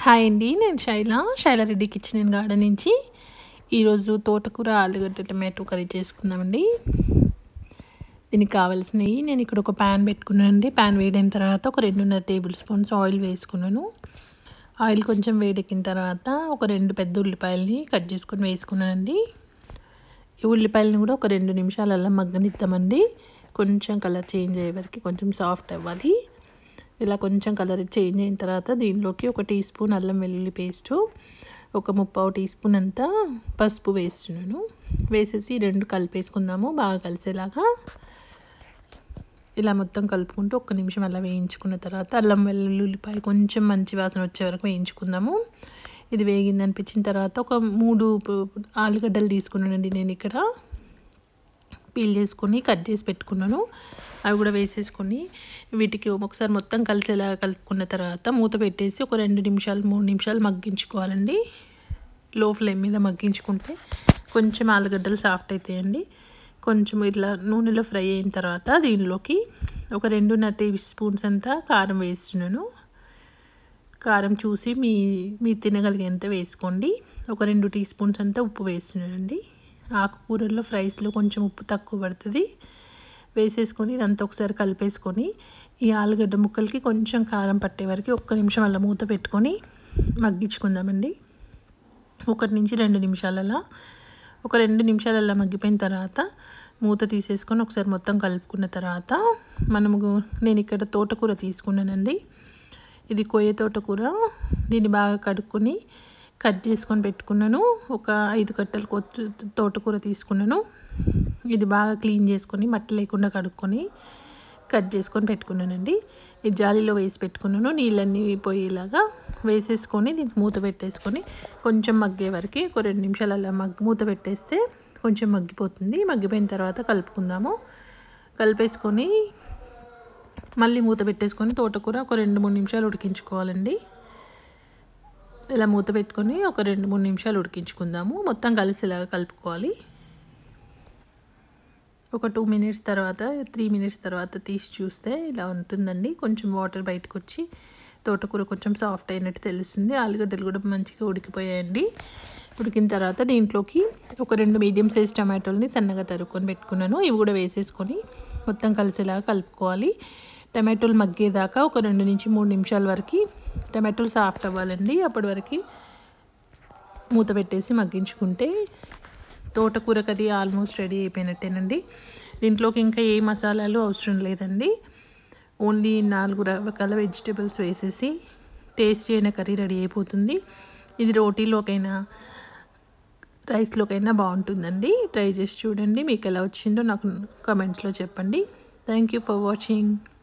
hi అండి నేను Shaila Shaila Reddy kitchen and garden నుంచి ఈరోజు తోటకూర ఆలుగడ్డ టమాటో కర్రీ చేసుకుందామండి దీనికి కావాల్సినవి నేను ఇక్కడ ఒక ప్యాన్ పెట్టుకున్నానండి ప్యాన్ వేడైన తర్వాత ఒక రెండున్నర టేబుల్ స్పూన్స్ ఆయిల్ వేసుకున్నాను ఆయిల్ కొంచెం వేడెక్కిన తర్వాత ఒక రెండు పెద్ద ఉల్లిపాయలని కట్ చేసుకొని వేసుకున్నానండి ఈ ఉల్లిపాయలను కూడా ఒక రెండు నిమిషాలల్లా మగ్గనిద్దామండి కొంచెం కలర్ చేంజ్ అయ్యే వరకు కొంచెం సాఫ్ట్ అవ్వాలి ఇలా కొంచెం కలర్ చేంజ్ అయిన తర్వాత దీనిలోకి ఒక టీ స్పూన్ అల్లం వెల్లుల్లి పేస్టు ఒక ముప్పావు టీ స్పూన్ అంతా పసుపు వేస్తున్నాను వేసేసి రెండు కలిపేసుకుందాము బాగా కలిసేలాగా ఇలా మొత్తం కలుపుకుంటూ ఒక్క నిమిషం అలా వేయించుకున్న తర్వాత అల్లం వెల్లుల్లిపాయ కొంచెం మంచి వాసన వచ్చే వరకు వేయించుకుందాము ఇది వేగింది అనిపించిన తర్వాత ఒక మూడు ఆలుగడ్డలు తీసుకున్నానండి నేను ఇక్కడ పీల్ చేసుకొని కట్ చేసి పెట్టుకున్నాను అవి కూడా వేసేసుకొని వీటికి ఒకసారి మొత్తం కలిసేలా కలుపుకున్న తర్వాత మూత పెట్టేసి ఒక రెండు నిమిషాలు మూడు నిమిషాలు మగ్గించుకోవాలండి లో ఫ్లేమ్ మీద మగ్గించుకుంటే కొంచెం ఆలుగడ్డలు సాఫ్ట్ అవుతాయండి కొంచెం ఇట్లా నూనెలో ఫ్రై అయిన తర్వాత దీనిలోకి ఒక రెండున్నర టేబుల్ స్పూన్స్ అంతా కారం వేస్తున్నాను కారం చూసి మీ మీరు తినగలిగేంత వేసుకోండి ఒక రెండు టీ స్పూన్స్ అంతా ఉప్పు వేస్తున్నానండి ఆకుకూరల్లో ఫ్రైస్లో కొంచెం ఉప్పు తక్కువ పడుతుంది వేసేసుకొని ఇదంతా ఒకసారి కలిపేసుకొని ఈ ఆలుగడ్డ ముక్కలకి కొంచెం కారం పట్టే వరకు ఒక్క నిమిషం అలా మూత పెట్టుకొని మగ్గించుకుందామండి ఒకటి నుంచి రెండు నిమిషాలలో ఒక రెండు నిమిషాలలో మగ్గిపోయిన తర్వాత మూత తీసేసుకొని ఒకసారి మొత్తం కలుపుకున్న తర్వాత మనము నేను ఇక్కడ తోటకూర తీసుకున్నానండి ఇది కొయ్య తోటకూర దీన్ని బాగా కడుక్కొని కట్ చేసుకొని పెట్టుకున్నాను ఒక ఐదు కట్టలు కొత్త తోటకూర తీసుకున్నాను ఇది బాగా క్లీన్ చేసుకొని మట్టి లేకుండా కడుక్కొని కట్ చేసుకొని పెట్టుకున్నానండి ఈ జాలీలో వేసి పెట్టుకున్నాను నీళ్ళన్నీ పోయేలాగా వేసేసుకొని దీనికి మూత పెట్టేసుకొని కొంచెం మగ్గే వరకు ఒక రెండు నిమిషాలు అలా మగ్ మూత పెట్టేస్తే కొంచెం మగ్గిపోతుంది మగ్గిపోయిన తర్వాత కలుపుకుందాము కలిపేసుకొని మళ్ళీ మూత పెట్టేసుకొని తోటకూర ఒక రెండు మూడు నిమిషాలు ఉడికించుకోవాలండి ఇలా మూత పెట్టుకొని ఒక రెండు మూడు నిమిషాలు ఉడికించుకుందాము మొత్తం కలిసేలాగా కలుపుకోవాలి ఒక టూ మినిట్స్ తర్వాత త్రీ మినిట్స్ తర్వాత తీసి చూస్తే ఇలా ఉంటుందండి కొంచెం వాటర్ బయటకు వచ్చి తోటకూర కొంచెం సాఫ్ట్ అయినట్టు తెలుస్తుంది ఆలుగడ్డలు కూడా మంచిగా ఉడికిపోయాయండి ఉడికిన తర్వాత దీంట్లోకి ఒక రెండు మీడియం సైజ్ టమాటోల్ని సన్నగా తరుక్కొని పెట్టుకున్నాను ఇవి కూడా వేసేసుకొని మొత్తం కలిసేలాగా కలుపుకోవాలి టమాటోలు మగ్గేదాకా ఒక రెండు నుంచి మూడు నిమిషాల వరకు టమాటోలు సాఫ్ట్ అవ్వాలండి అప్పటి వరకు మూత పెట్టేసి మగ్గించుకుంటే తోటకూర కర్రీ ఆల్మోస్ట్ రెడీ అయిపోయినట్టేనండి దీంట్లోకి ఇంకా ఏ మసాలాలు అవసరం లేదండి ఓన్లీ నాలుగు రకాల వెజిటేబుల్స్ వేసేసి టేస్ట్ అయిన కర్రీ రెడీ అయిపోతుంది ఇది రోటీలోకైనా రైస్లోకైనా బాగుంటుందండి ట్రై చేసి చూడండి మీకు ఎలా వచ్చిందో నాకు కమెంట్స్లో చెప్పండి థ్యాంక్ యూ ఫర్ వాచింగ్